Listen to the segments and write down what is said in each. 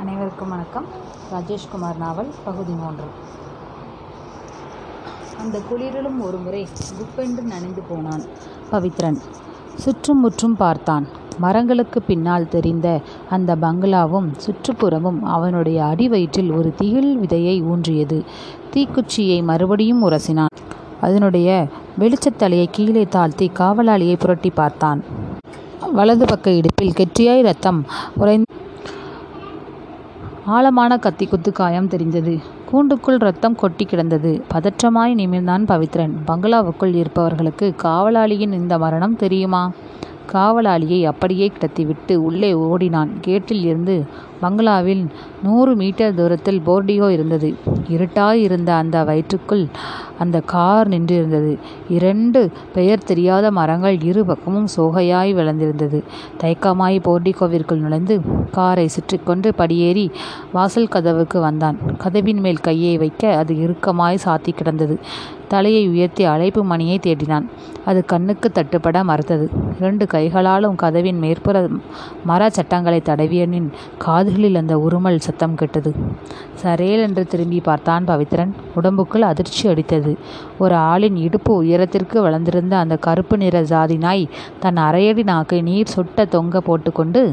அனைவருக்கும் வணக்கம் ராஜேஷ்குமார் நாவல் பகுதி மூன்று அந்த குளிரிலும் ஒருமுறை குப்பென்று நனைந்து போனான் பவித்ரன் சுற்றும் முற்றும் பார்த்தான் மரங்களுக்கு பின்னால் தெரிந்த அந்த பங்களாவும் சுற்றுப்புறமும் அவனுடைய அடிவயிற்றில் ஒரு திகில் விதையை ஊன்றியது தீக்குச்சியை மறுபடியும் உரசினான் அதனுடைய வெளிச்சத்தலையை கீழே தாழ்த்தி காவலாளியை புரட்டி பார்த்தான் வலது பக்க இடுப்பில் கெட்டியாய் ரத்தம் உறைந்து ஆழமான கத்தி குத்து காயம் தெரிந்தது கூண்டுக்குள் ரத்தம் கொட்டி கிடந்தது பதற்றமாய் நிமிர்ந்தான் பவித்ரன் பங்களாவுக்குள் இருப்பவர்களுக்கு காவலாளியின் இந்த மரணம் தெரியுமா காவலாளியை அப்படியே கிடத்திவிட்டு உள்ளே ஓடினான் கேட்டில் இருந்து பங்களாவில் நூறு மீட்டர் தூரத்தில் போர்டியோ இருந்தது இருட்டாய் இருந்த அந்த வயிற்றுக்குள் அந்த கார் நின்றிருந்தது இரண்டு பெயர் தெரியாத மரங்கள் இரு பக்கமும் சோகையாய் விளைந்திருந்தது தயக்கமாய் போர்டிகோவிற்குள் நுழைந்து காரை சுற்றிக்கொண்டு படியேறி வாசல் கதவுக்கு வந்தான் கதவின் மேல் கையை வைக்க அது இறுக்கமாய் சாத்தி கிடந்தது தலையை உயர்த்தி அழைப்பு மணியை தேடினான் அது கண்ணுக்கு தட்டுப்பட மறுத்தது இரண்டு கைகளாலும் கதவின் மேற்புற மர சட்டங்களை தடவியனின் காதுகளில் அந்த உருமல் சத்தம் கேட்டது சரேல் என்று திரும்பி பார்த்தான் பவித்ரன் உடம்புக்குள் அதிர்ச்சி அடித்தது ஒரு ஆளின் இடுப்பு உயரத்திற்கு வளர்ந்திருந்த அந்த கருப்பு நிற ஜாதி நாய் தன் அரையடி நாக்கை நீர் சொட்ட தொங்க போட்டுக்கொண்டு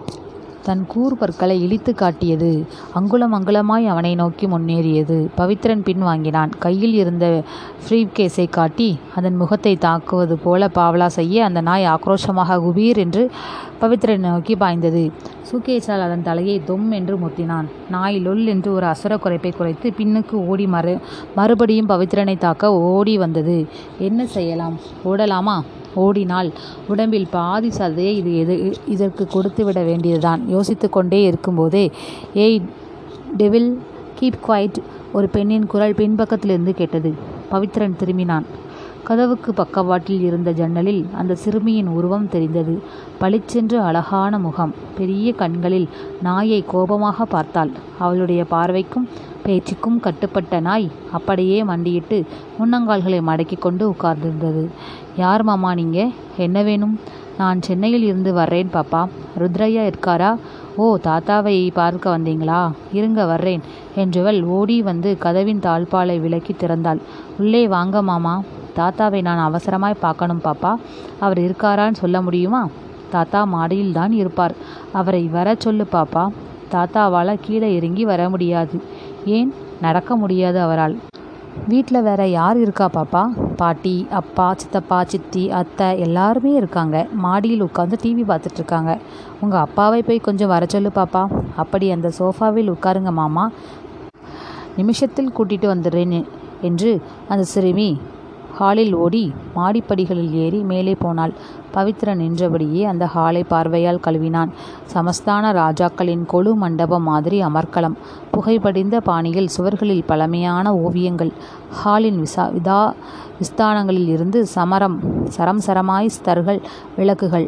தன் கூர் பற்களை இழித்து காட்டியது அங்குலம் அங்குலமாய் அவனை நோக்கி முன்னேறியது பவித்ரன் பின் வாங்கினான் கையில் இருந்த ஃப்ரீவ் கேஸை காட்டி அதன் முகத்தை தாக்குவது போல பாவலா செய்ய அந்த நாய் ஆக்ரோஷமாக குபீர் என்று பவித்ரனை நோக்கி பாய்ந்தது சூகேசால் அதன் தலையை தொம் என்று முத்தினான் நாய் லொல் என்று ஒரு அசுர குறைப்பை குறைத்து பின்னுக்கு ஓடி மறு மறுபடியும் பவித்ரனை தாக்க ஓடி வந்தது என்ன செய்யலாம் ஓடலாமா ஓடினால் உடம்பில் பாதி சதையை இது எது இதற்கு கொடுத்துவிட வேண்டியதுதான் யோசித்து கொண்டே இருக்கும்போதே ஏய் டெவில் கீப் குவைட் ஒரு பெண்ணின் குரல் பின்பக்கத்திலிருந்து கேட்டது பவித்ரன் திரும்பினான் கதவுக்கு பக்கவாட்டில் இருந்த ஜன்னலில் அந்த சிறுமியின் உருவம் தெரிந்தது பளிச்சென்று அழகான முகம் பெரிய கண்களில் நாயை கோபமாக பார்த்தாள் அவளுடைய பார்வைக்கும் பேச்சுக்கும் கட்டுப்பட்ட நாய் அப்படியே மண்டியிட்டு முன்னங்கால்களை மடக்கி கொண்டு உட்கார்ந்திருந்தது யார் மாமா நீங்க என்ன வேணும் நான் சென்னையில் இருந்து வர்றேன் பாப்பா ருத்ரையா இருக்காரா ஓ தாத்தாவை பார்க்க வந்தீங்களா இருங்க வர்றேன் என்றவள் ஓடி வந்து கதவின் தாழ்பாலை விலக்கி திறந்தாள் உள்ளே வாங்க மாமா தாத்தாவை நான் அவசரமாய் பார்க்கணும் பாப்பா அவர் இருக்காரான்னு சொல்ல முடியுமா தாத்தா மாடியில் தான் இருப்பார் அவரை வர சொல்லு பாப்பா தாத்தாவால் கீழே இறங்கி வர முடியாது ஏன் நடக்க முடியாது அவரால் வீட்டில் வேற யார் இருக்கா பாப்பா பாட்டி அப்பா சித்தப்பா சித்தி அத்தை எல்லாருமே இருக்காங்க மாடியில் உட்காந்து டிவி பார்த்துட்ருக்காங்க உங்கள் அப்பாவை போய் கொஞ்சம் வர சொல்லு பாப்பா அப்படி அந்த சோஃபாவில் உட்காருங்க மாமா நிமிஷத்தில் கூட்டிகிட்டு வந்துடுறேன் என்று அந்த சிறுமி ஹாலில் ஓடி மாடிப்படிகளில் ஏறி மேலே போனாள் பவித்ரன் நின்றபடியே அந்த ஹாலை பார்வையால் கழுவினான் சமஸ்தான ராஜாக்களின் கொழு மண்டபம் மாதிரி அமர்க்களம் புகைப்படிந்த பாணியில் சுவர்களில் பழமையான ஓவியங்கள் ஹாலின் விசா விதா விஸ்தானங்களில் இருந்து சமரம் சரம் சரமாய் ஸ்தர்கள் விளக்குகள்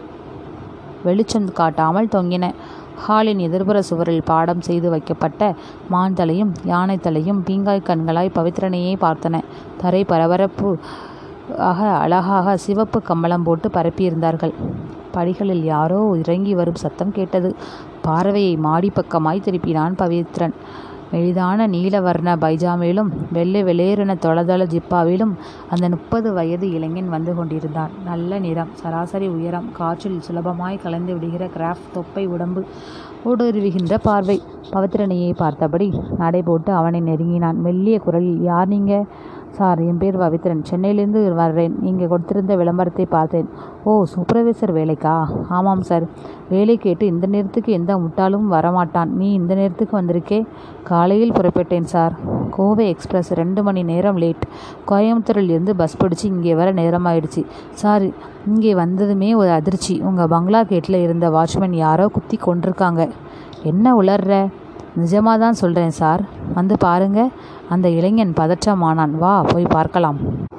வெளிச்சம் காட்டாமல் தொங்கின ஹாலின் எதிர்ப்புற சுவரில் பாடம் செய்து வைக்கப்பட்ட மான் தலையும் யானை தலையும் பீங்காய் கண்களாய் பவித்ரனையே பார்த்தன தரை பரபரப்பு ஆக அழகாக சிவப்பு கம்பளம் போட்டு பரப்பியிருந்தார்கள் படிகளில் யாரோ இறங்கி வரும் சத்தம் கேட்டது பார்வையை மாடி பக்கமாய் திருப்பினான் பவித்ரன் மெலிதான நீலவர்ண பைஜாமிலும் வெள்ளை வெளேரென தொளதள ஜிப்பாவிலும் அந்த முப்பது வயது இளைஞன் வந்து கொண்டிருந்தான் நல்ல நிறம் சராசரி உயரம் காற்றில் சுலபமாய் கலந்து விடுகிற கிராஃப்ட் தொப்பை உடம்பு ஊடுருவுகின்ற பார்வை பவித்ரனையை பார்த்தபடி நடை போட்டு அவனை நெருங்கினான் மெல்லிய குரலில் யார் நீங்க சார் என் பேர் பவித்ரன் சென்னையிலேருந்து வர்றேன் நீங்கள் கொடுத்திருந்த விளம்பரத்தை பார்த்தேன் ஓ சூப்பர்வைசர் வேலைக்கா ஆமாம் சார் வேலை கேட்டு இந்த நேரத்துக்கு எந்த முட்டாளும் வரமாட்டான் நீ இந்த நேரத்துக்கு வந்திருக்கே காலையில் புறப்பட்டேன் சார் கோவை எக்ஸ்பிரஸ் ரெண்டு மணி நேரம் லேட் கோயம்புத்தூரில் இருந்து பஸ் பிடிச்சி இங்கே வர நேரமாயிடுச்சு சார் இங்கே வந்ததுமே ஒரு அதிர்ச்சி உங்கள் பங்களா கேட்டில் இருந்த வாட்ச்மேன் யாரோ குத்தி கொண்டிருக்காங்க என்ன உளர்ற நிஜமாக தான் சொல்கிறேன் சார் வந்து பாருங்க அந்த இளைஞன் பதற்றமானான் வா போய் பார்க்கலாம்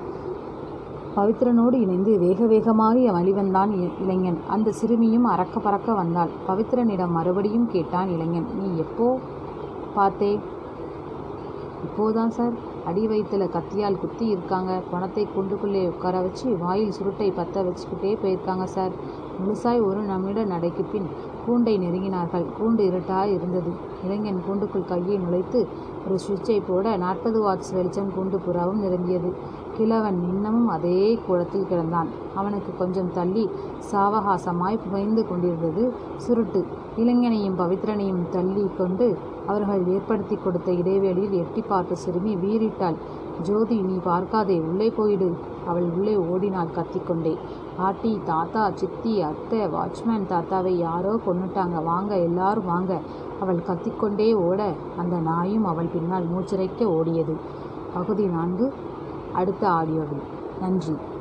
பவித்ரனோடு இணைந்து வேக வேகமாக வழிவந்தான் இளைஞன் அந்த சிறுமியும் அறக்க பறக்க வந்தாள் பவித்ரனிடம் மறுபடியும் கேட்டான் இளைஞன் நீ எப்போ பார்த்தே இப்போதான் சார் அடி வயிற்றுல கத்தியால் குத்தி இருக்காங்க பணத்தை குண்டுக்குள்ளே உட்கார வச்சு வாயில் சுருட்டை பற்ற வச்சுக்கிட்டே போயிருக்காங்க சார் முழுசாய் ஒரு நிமிட நடைக்குப் பின் கூண்டை நெருங்கினார்கள். கூண்டு இருட்டாய் இருந்தது. இளைஞன் கூண்டுக்குள் கையை நுழைத்து ஒரு சுவிட்சைப் போட நாற்பது வாட்ஸ் வெளிச்சம் கூண்டு பூராவும் நிரம்பியது. கிழவன் இன்னமும் அதே கோலத்தில் கிடந்தான். அவனுக்குக் கொஞ்சம் தள்ளி சாவகாசமாய் புகைந்து கொண்டிருந்தது சுருட்டு. இளைஞனையும் பவித்ரனையும் தள்ளிக் கொண்டு அவர்கள் ஏற்படுத்திக் கொடுத்த இடைவெளியில் எட்டிப் பார்த்த சிறுமி வீறிட்டாள். ஜோதி நீ பார்க்காதே உள்ளே போயிடு. அவள் உள்ளே ஓடினாள் கத்திக்கொண்டே. பாட்டி தாத்தா சித்தி அத்தை வாட்ச்மேன் தாத்தாவை யாரோ கொன்னுட்டாங்க வாங்க எல்லாரும் வாங்க. அவள் கத்திக்கொண்டே ஓட அந்த நாயும் அவள் பின்னால் மூச்சிறைக்க ஓடியது. பகுதி நான்கு அடுத்த ஆடியோவில். நன்றி.